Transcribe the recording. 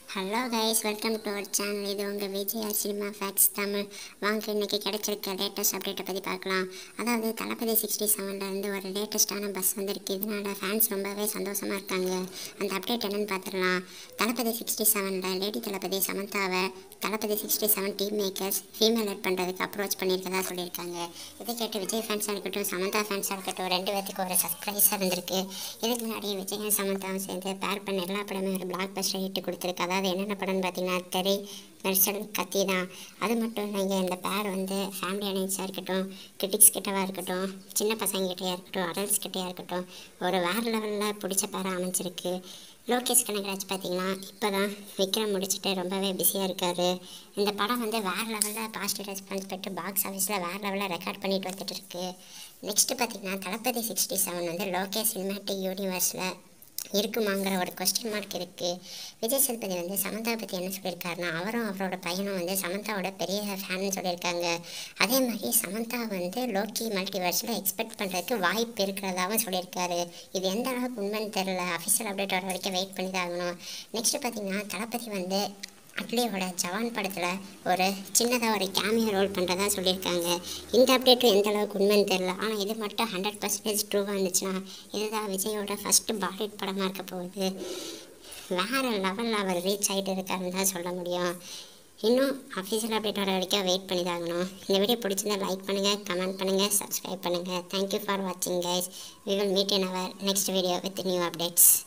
hello guys welcome to our channel இது உங்கள் Vijaya cinema facts Tamil வாங்க இன்னைக்கு கிடைச்சிருக்க லேட்டஸ்ட் அப்டேட்டை பற்றி பார்க்கலாம் அதாவது தளபதி சிக்ஸ்டி செவன்லேருந்து ஒரு லேட்டஸ்ட்டான பஸ் வந்திருக்கு இதனால ஃபேன்ஸ் ரொம்பவே சந்தோஷமாக இருக்காங்க அந்த அப்டேட் என்னன்னு பார்த்துடலாம் தளபதி சிக்ஸ்டி செவனில் லேடி தளபதி சமந்தாவை Thalapathy sixty seven team makers female add பண்ணுறதுக்கு அப்ரோச் பண்ணியிருக்கதா சொல்லியிருக்காங்க இதை கேட்டு விஜய் ஃபேன்ஸாக இருக்கட்டும் சமந்தா ஃபேன்ஸாக இருக்கட்டும் ரெண்டு பேத்துக்கு ஒரு சர்ப்ரைஸாக இருந்திருக்கு இதுக்கு முன்னாடி விஜயும் சமந்தாவும் சேர்ந்து பேர் பண்ண எல்லா படமே ஒரு பிளாக் பஸ்டர் ஹிட் கொடுத்துருக்கு அதாவது என்னென்ன படம்னு பார்த்தீங்கன்னா தெரி மெர்சல் கத்தி தான் அது மட்டும் இல்லைங்க இந்த பேர் வந்து ஃபேமிலி ஆடியன்ஸாக இருக்கட்டும் கிரிட்டிக்ஸ் கிட்டவா இருக்கட்டும் சின்ன பசங்ககிட்டயா இருக்கட்டும் அடல்ட்ஸ் கிட்டயா இருக்கட்டும் ஒரு வேறு லெவலில் பிடிச்ச பேராக அமைஞ்சிருக்கு லோகேஷ் கனகராஜ் பார்த்தீங்கன்னா இப்போ தான் விக்ரம் முடிச்சுட்டு ரொம்பவே பிஸியாக இருக்காரு இந்த படம் வந்து வேறு லெவலில் பாசிட்டிவ் ரெஸ்பான்ஸ் பெற்று பாக்ஸ் ஆஃபீஸில் வேறு லெவலில் ரெக்கார்ட் பண்ணிட்டு வந்துட்டு இருக்கு நெக்ஸ்ட்டு பார்த்தீங்கன்னா தளபதி சிக்ஸ்டி செவன் வந்து லோகேஷ் சினிமாட்டிக் யூனிவர்ஸில் இருக்குமாங்கிற ஒரு கொஸ்டின் மார்க் இருக்குது விஜய் சேதுபதி வந்து சமந்தா பற்றி என்ன சொல்லியிருக்காருன்னா அவரும் அவரோட பையனும் வந்து சமந்தாவோட பெரிய ஃபேன்னு சொல்லியிருக்காங்க அதே மாதிரி சமந்தா வந்து லோக்கி மல்டிவர்ஸில் எக்ஸ்பெக்ட் பண்ணுறதுக்கு வாய்ப்பு இருக்கிறதாவும் சொல்லியிருக்காரு இது எந்த அளவுக்கு உண்மைன்னு தெரில அஃபிஷியல் அப்டேட் வர வரைக்கும் வெயிட் பண்ணி தான் ஆகணும் நெக்ஸ்ட்டு பார்த்தீங்கன்னா தளபதி வந்து அட்லியோட ஜவான் படத்தில் ஒரு சின்னதாக ஒரு கேமியோ ரோல் பண்ணுறதா சொல்லியிருக்காங்க இந்த அப்டேட்டும் எந்த அளவுக்கு உண்மைன்னு தெரில ஆனால் இது மட்டும் ஹண்ட்ரட் பர்சன்டேஜ் ட்ரூவாக இருந்துச்சுன்னா இதுதான் விஜயோட ஃபஸ்ட்டு பாலிவுட் படமாக இருக்க போகுது வேறு லெவலில் அவர் ரீச் ஆகிட்டு இருக்காருன்னு தான் சொல்ல முடியும் இன்னும் அஃபீஷியல் அப்டேட் வர வரைக்கும் வெயிட் பண்ணி தான் ஆகணும் இந்த வீடியோ பிடிச்சிருந்தா லைக் பண்ணுங்கள் கமெண்ட் பண்ணுங்கள் சப்ஸ்கிரைப் பண்ணுங்கள் தேங்க்யூ ஃபார் வாட்சிங் guys we will meet in our next video with new updates